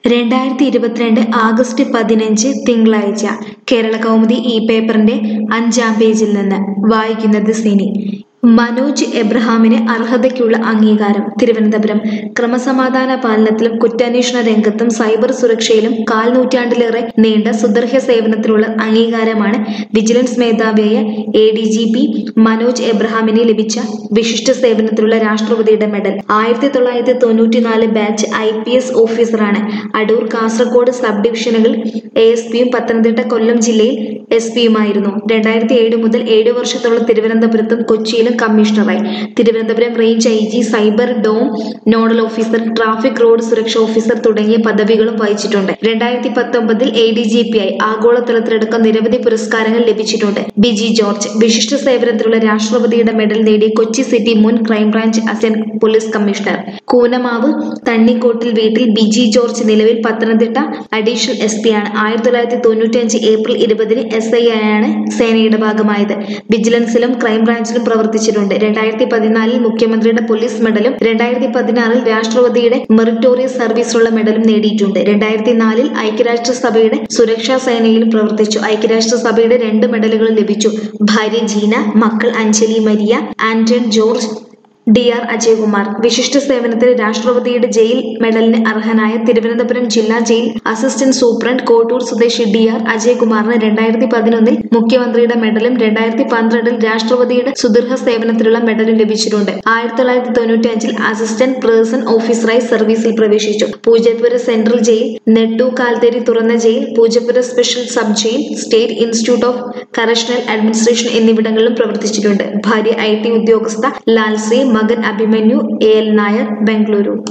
രണ്ടായിരത്തി ഇരുപത്തിരണ്ട് ആഗസ്റ്റ് പതിനഞ്ച് തിങ്കളാഴ്ച കേരള കൗമുദി ഈ പേപ്പറിന്റെ അഞ്ചാം പേജിൽ നിന്ന് വായിക്കുന്നത് സിനി മനോജ് എബ്രഹാമിന് അർഹതയ്ക്കുള്ള അംഗീകാരം തിരുവനന്തപുരം ക്രമസമാധാന പാലനത്തിലും കുറ്റാന്വേഷണ രംഗത്തും സൈബർ സുരക്ഷയിലും കാൽ നൂറ്റാണ്ടിലേറെ നീണ്ട സുദീർഘ സേവനത്തിനുള്ള അംഗീകാരമാണ് വിജിലൻസ് മേധാവിയായ A D G P Manoj എബ്രഹാമിന് ലഭിച്ച വിശിഷ്ട സേവനത്തിലുള്ള രാഷ്ട്രപതിയുടെ മെഡൽ ആയിരത്തി തൊള്ളായിരത്തി തൊണ്ണൂറ്റിനാല് ബാച്ച് ഐ പി എസ് ഓഫീസറാണ് അടൂർ കാസർഗോഡ് സബ് ഡിവിഷനുകൾ എ എസ് പിയും പത്തനംതിട്ട കൊല്ലം ജില്ലയിൽ എസ് പിയുമായിരുന്നു രണ്ടായിരത്തി ഏഴ് മുതൽ ഏഴ് വർഷത്തോളം തിരുവനന്തപുരത്തും കൊച്ചിയിലും കമ്മീഷണറായി Thiruvananthapuram range I G cyber dome nodal officer traffic road സുരക്ഷാ ഓഫീസർ തുടങ്ങിയ പദവികളും വഹിച്ചിട്ടുണ്ട് രണ്ടായിരത്തി പത്തൊമ്പതിൽ എ ഡി ജി പി ആയി ആഗോളതലത്തിലടക്കം നിരവധി പുരസ്കാരങ്ങൾ ലഭിച്ചിട്ടുണ്ട് ബിജി ജോർജ് വിശിഷ്ട സേവനത്തിലുള്ള രാഷ്ട്രപതിയുടെ മെഡൽ നേടിയ കൊച്ചി സിറ്റി മുൻ crime branch assistant police commissioner Koonammavu തണ്ണിക്കോട്ടിൽ വീട്ടിൽ ബിജി ജോർജ് നിലവിൽ പത്തനംതിട്ട അഡീഷണൽ എസ് പി ആണ് ആയിരത്തി തൊള്ളായിരത്തി തൊണ്ണൂറ്റിയഞ്ച് ഏപ്രിൽ ഇരുപതിന് എസ് ഐ ആണ് സേനയുടെ ഭാഗമായത് വിജിലൻസിലും ക്രൈംബ്രാഞ്ചിലും പ്രവർത്തിച്ചിട്ടുണ്ട് രണ്ടായിരത്തി പതിനാലിൽ മുഖ്യമന്ത്രിയുടെ പോലീസ് മെഡലും രണ്ടായിരത്തി പതിനാറിൽ രാഷ്ട്രപതിയുടെ മെറിറ്റോറിയസ് സർവീസിലുള്ള മെഡലും നേടിയിട്ടുണ്ട് രണ്ടായിരത്തി നാലിൽ ഐക്യരാഷ്ട്രസഭയുടെ സുരക്ഷാ സേനയിലും പ്രവർത്തിച്ചു ഐക്യരാഷ്ട്രസഭയുടെ രണ്ട് മെഡലുകൾ ലഭിച്ചു ഭാര്യ ജീന മക്കൾ Anjali Maria Anton George D R Ajayakumar വിശിഷ്ട സേവനത്തിന് രാഷ്ട്രപതിയുടെ ജയിൽ മെഡലിന് അർഹനായ തിരുവനന്തപുരം ജില്ലാ ജയിൽ അസിസ്റ്റന്റ് സൂപ്രണ്ട് കോട്ടൂർ സ്വദേശി ഡി ആർ അജയകുമാറിന് രണ്ടായിരത്തി പതിനൊന്നിൽ മുഖ്യമന്ത്രിയുടെ മെഡലും രണ്ടായിരത്തി പന്ത്രണ്ടിൽ രാഷ്ട്രപതിയുടെ സുദീർഘ സേവനത്തിലുള്ള മെഡലും ലഭിച്ചിട്ടുണ്ട് ആയിരത്തി തൊള്ളായിരത്തി തൊണ്ണൂറ്റി അഞ്ചിൽ അസിസ്റ്റന്റ് പേഴ്സൺ ഓഫീസറായി സർവീസിൽ പ്രവേശിച്ചു Poojappura central jail Nettukaltheri തുറന്ന jail Poojappura special sub jail state institute of correctional administration എന്നിവിടങ്ങളിലും പ്രവർത്തിച്ചിട്ടുണ്ട് ഭാര്യ ഐ ടി ഉദ്യോഗസ്ഥ ലാൽസി മകൻ അഭിമന്യു എ എൽ നായർ ബംഗളൂരു